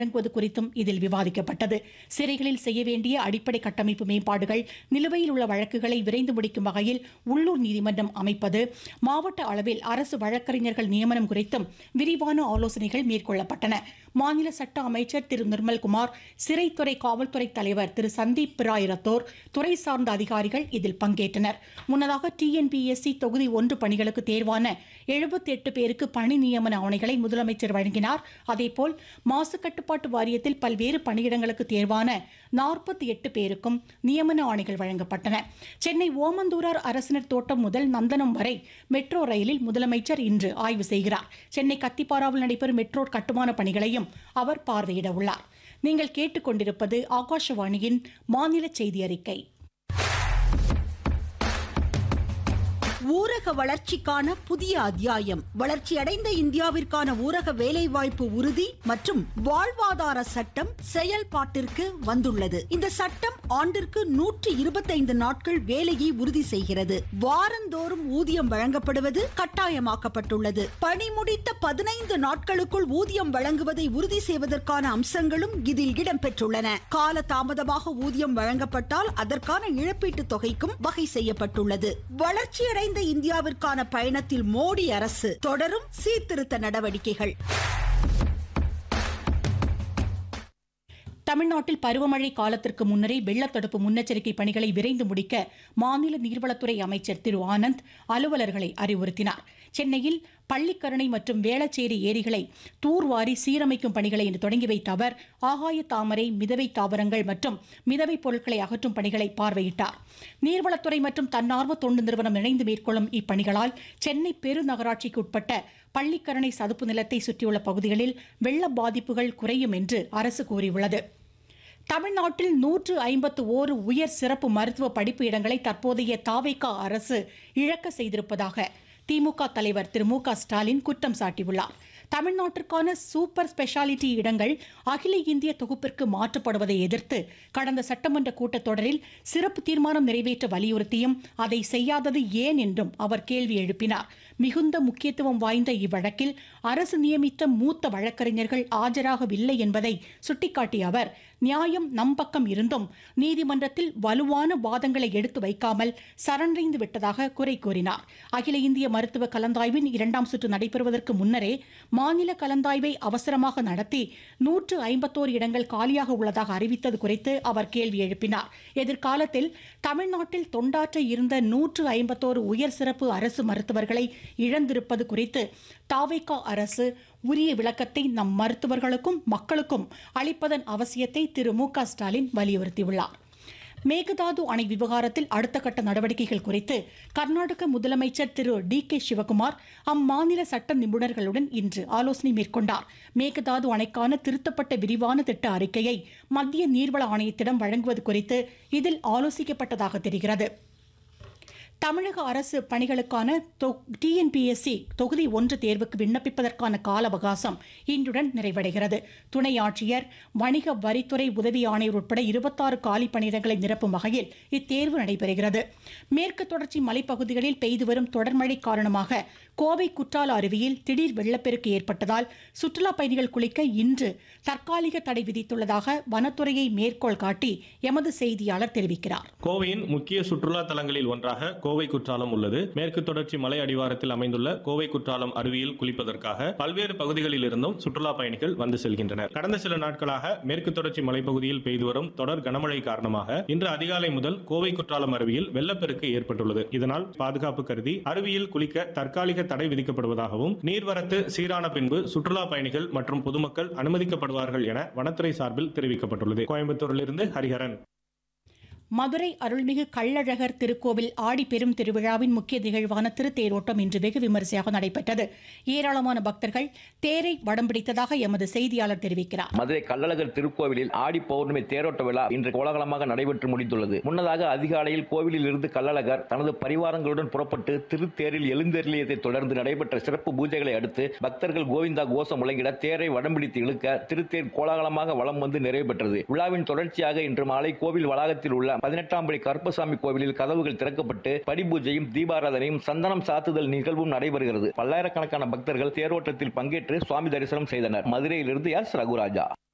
வழங்குவது குறித்தும் இதில் விவாதிக்கப்பட்டது சிறைகளில் செய்ய வேண்டிய அடிப்படை கட்டமைப்பு மேம்பாடுகள் நிலுவையில் உள்ள வழக்குகளை விரைந்து முடிக்கும் வகையில் உள்ளூர் நீதிமன்றம் அமைப்பது மாவட்ட அளவில் அரசு வழக்கறிஞர்கள் நியமனம் குறித்தும் விரிவான ஆலோசனைகள் மேற்கொள்ளப்பட்டன மாநில சட்ட அமைச்சர் திரு நிர்மல்குமார் சிறைத்துறை காவல்துறை தலைவர் திரு சந்தீப் பிராய் ரத்தோர் துறை சார்ந்த அதிகாரிகள் இதில் பங்கேற்றனர் முன்னதாக டிஎன்பிஎஸ்சி தொகுதி ஒன்று பணிகளுக்கு தேர்வான எழுபத்தி எட்டு பேருக்கு பணி நியமன ஆணைகளை முதலமைச்சர் வழங்கினார் அதேபோல் மாசு கட்டுப்பாட்டு வாரியத்தில் பல்வேறு பணியிடங்களுக்கு தேர்வான நாற்பத்தி எட்டு பேருக்கும் நியமன ஆணைகள் வழங்கப்பட்டன சென்னை ஓமந்தூரார் அரசினர் தோட்டம் முதல் நந்தனம் வரை மெட்ரோ ரயிலில் முதலமைச்சர் இன்று ஆய்வு செய்கிறார் சென்னை கத்திப்பாராவில் நடைபெறும் மெட்ரோ கட்டுமான பணிகளையும் அவர் பார்வையிட உள்ளார் நீங்கள் கேட்டுக்கொண்டிருப்பது ஆகாஷவாணியின் மாநில செய்தி அறிக்கை ஊரக வளர்ச்சிக்கான புதிய அத்தியாயம் வளர்ச்சியடைந்த இந்தியாவிற்கான ஊரக வேலைவாய்ப்பு உறுதி மற்றும் வாழ்வாதார சட்டம் செயல்பாட்டிற்கு வந்துள்ளது இந்த சட்டம் ஆண்டிற்கு நூற்றி இருபத்தைந்து நாட்கள் வேலையை உறுதி செய்கிறது வாரந்தோறும் ஊதியம் வழங்கப்படுவது கட்டாயமாக்கப்பட்டுள்ளது பணி முடித்த பதினைந்து நாட்களுக்குள் ஊதியம் வழங்குவதை உறுதி செய்வதற்கான அம்சங்களும் இதில் இடம்பெற்றுள்ளன கால தாமதமாக ஊதியம் வழங்கப்பட்டால் அதற்கான இழப்பீட்டுத் தொகைக்கும் வகை செய்யப்பட்டுள்ளது வளர்ச்சியடைந்த இந்தியாவிற்கான பயணத்தில் மோடி அரசு தொடரும் சீர்திருத்த நடவடிக்கைகள் தமிழ்நாட்டில் பருவமழை காலத்திற்கு முன்னரே வெள்ளத்தடுப்பு முன்னெச்சரிக்கை பணிகளை விரைந்து முடிக்க மாநில நீர்வளத்துறை அமைச்சர் திரு ஆனந்த் அலுவலர்களை அறிவுறுத்தினார் சென்னையில் பள்ளிக்கரணை மற்றும் வேளச்சேரி ஏரிகளை தூர்வாரி சீரமைக்கும் பணிகளை இன்று தொடங்கி வைத்த அவர் ஆகாய தாமரை மிதவை தாவரங்கள் மற்றும் மிதவை பொருட்களை அகற்றும் பணிகளை பார்வையிட்டார் நீர்வளத்துறை மற்றும் தன்னார்வ தொண்டு நிறுவனம் இணைந்து மேற்கொள்ளும் இப்பணிகளால் சென்னை பெருநகராட்சிக்கு உட்பட்ட பள்ளிக்கரணை சதுப்பு நிலத்தை சுற்றியுள்ள பகுதிகளில் வெள்ள பாதிப்புகள் குறையும் என்று அரசு கூறியுள்ளது தமிழ்நாட்டில் நூற்று ஐம்பத்து ஓரு உயர் சிறப்பு மருத்துவ படிப்பு இடங்களை தற்போதைய தாவேகா அரசு இழக்க செய்திருப்பதாக திமுக தலைவர் திரு மு க ஸ்டாலின் குற்றம் சாட்டியுள்ளார் தமிழ்நாட்டிற்கான சூப்பர் ஸ்பெஷாலிட்டி இடங்கள் அகில இந்திய தொகுப்பிற்கு மாற்றப்படுவதை எதிர்த்து கடந்த சட்டமன்ற கூட்டத்தொடரில் சிறப்பு தீர்மானம் நிறைவேற்ற வலியுறுத்தியும் அதை செய்யாதது ஏன் என்றும் அவர் கேள்வி எழுப்பினார் மிகுந்த முக்கியத்துவம் வாய்ந்த இவ்வழக்கில் அரசு நியமித்த மூத்த வழக்கறிஞர்கள் ஆஜராகவில்லை என்பதை சுட்டிக்காட்டிய அவர் நியாயம் நம் பக்கம் இருந்தும் நீதிமன்றத்தில் வலுவான வாதங்களை எடுத்து வைக்காமல் சரணடைந்து விட்டதாக குறை கூறினார் அகில இந்திய மருத்துவ கலந்தாய்வின் இரண்டாம் சுற்று நடைபெறுவதற்கு முன்னரே மாநில கலந்தாய்வை அவசரமாக நடத்தி நூற்று ஐம்பத்தோரு இடங்கள் காலியாக உள்ளதாக அறிவித்தது குறித்து அவர் கேள்வி எழுப்பினார் எதிர்காலத்தில் தமிழ்நாட்டில் தொண்டாற்ற இருந்த நூற்று ஐம்பத்தோரு உயர் சிறப்பு அரசு மருத்துவர்களை இழந்திருப்பது குறித்து தாவேகா அரசு உரிய விளக்கத்தை நம் மருத்துவர்களுக்கும் மக்களுக்கும் அளிப்பதன் அவசியத்தை திரு மு க ஸ்டாலின் வலியுறுத்தியுள்ளார் மேகதாது அணை விவகாரத்தில் அடுத்த கட்ட நடவடிக்கைகள் குறித்து கர்நாடக முதலமைச்சர் திரு டி கே சிவகுமார் அம்மாநில சட்ட நிபுணர்களுடன் இன்று ஆலோசனை மேற்கொண்டார் மேகதாது அணைக்கான திருத்தப்பட்ட விரிவான திட்ட அறிக்கையை மத்திய நீர்வள ஆணையத்திடம் வழங்குவது குறித்து இதில் ஆலோசிக்கப்பட்டதாக தெரிகிறது தமிழக அரசு பணிகளுக்கான டிஎன்பிஎஸ்சி தொகுதி ஒன்று தேர்வுக்கு விண்ணப்பிப்பதற்கான கால அவகாசம் இன்றுடன் நிறைவடைகிறது துணை ஆட்சியர் வணிக வரித்துறை உதவி ஆணையர் உட்பட இருபத்தாறு காலி பணியிடங்களை நிரப்பும் வகையில் இத்தேர்வு நடைபெறுகிறது மேற்கு தொடர்ச்சி மலைப்பகுதிகளில் பெய்து வரும் தொடர்மழை காரணமாக கோவை குற்றால அருவியில் திடீர் வெள்ளப்பெருக்கு ஏற்பட்டதால் சுற்றுலா பயணிகள் குளிக்க இன்று தற்காலிக தடை விதித்துள்ளதாக வனத்துறையை மேற்கோள் காட்டி எமது செய்தியாளர் தெரிவிக்கிறார் கோவையின் முக்கிய சுற்றுலா தலங்களில் ஒன்றாக கோவை குற்றாலம் உள்ளது மேற்கு தொடர்ச்சி மலை அடிவாரத்தில் அமைந்துள்ள கோவை குற்றாலம் அருவியில் குளிப்பதற்காக பல்வேறு பகுதிகளில் இருந்தும் சுற்றுலா பயணிகள் வந்து செல்கின்றனர் கடந்த சில நாட்களாக மேற்கு தொடர்ச்சி மலைப்பகுதியில் பெய்து வரும் தொடர் கனமழை காரணமாக இன்று அதிகாலை முதல் கோவை குற்றாலம் அருவியில் வெள்ளப்பெருக்கு ஏற்பட்டுள்ளது இதனால் பாதுகாப்பு கருதி அருவியில் குளிக்க தற்காலிக தடை விதிக்கப்படுவதாகவும் நீர்வரத்து சீரான பின்பு சுற்றுலா பயணிகள் மற்றும் பொதுமக்கள் அனுமதிக்கப்படுவார்கள் என வனத்துறை சார்பில் தெரிவிக்கப்பட்டுள்ளது கோயம்புத்தூரிலிருந்து ஹரிஹரன் மதுரை அருள்மிகு கள்ளழகர் திருக்கோவில் ஆடி பெரும் திருவிழாவின் முக்கிய நிகழ்வான திருத்தேரோட்டம் இன்று வெகு விமரிசையாக நடைபெற்றது ஏராளமான பக்தர்கள் தேரை வடம் பிடித்ததாக எமது செய்தியாளர் தெரிவிக்கிறார் மதுரை கள்ளழகர் திருக்கோவிலில் ஆடி பௌர்ணமி தேரோட்ட விழா இன்று கோலாகலமாக நடைபெற்று முடிந்துள்ளது முன்னதாக அதிகாலையில் கோவிலில் இருந்து கள்ளழகர் தனது பரிவாரங்களுடன் புறப்பட்டு திருத்தேரில் எழுந்தருளியதை தொடர்ந்து நடைபெற்ற சிறப்பு பூஜைகளை அடுத்து பக்தர்கள் கோவிந்தா கோஷம் முழங்கிட தேரை வடம் பிடித்து இழுக்க திருத்தேர் கோலாகலமாக வலம் வந்து நிறைவு பெற்றது விழாவின் தொடர்ச்சியாக இன்று மாலை கோவில் வளாகத்தில் உள்ள பதினெட்டாம் படி கருப்பசாமி கோவிலில் கதவுகள் திறக்கப்பட்டு படிபூஜையும் தீபாராதனையும் சந்தனம் சாத்துதல் நிகழ்வும் நடைபெறுகிறது பல்லாயிரக்கணக்கான பக்தர்கள் தேரோட்டத்தில் பங்கேற்று சுவாமி தரிசனம் செய்தனர் மதுரையிலிருந்து எஸ் ரகுராஜா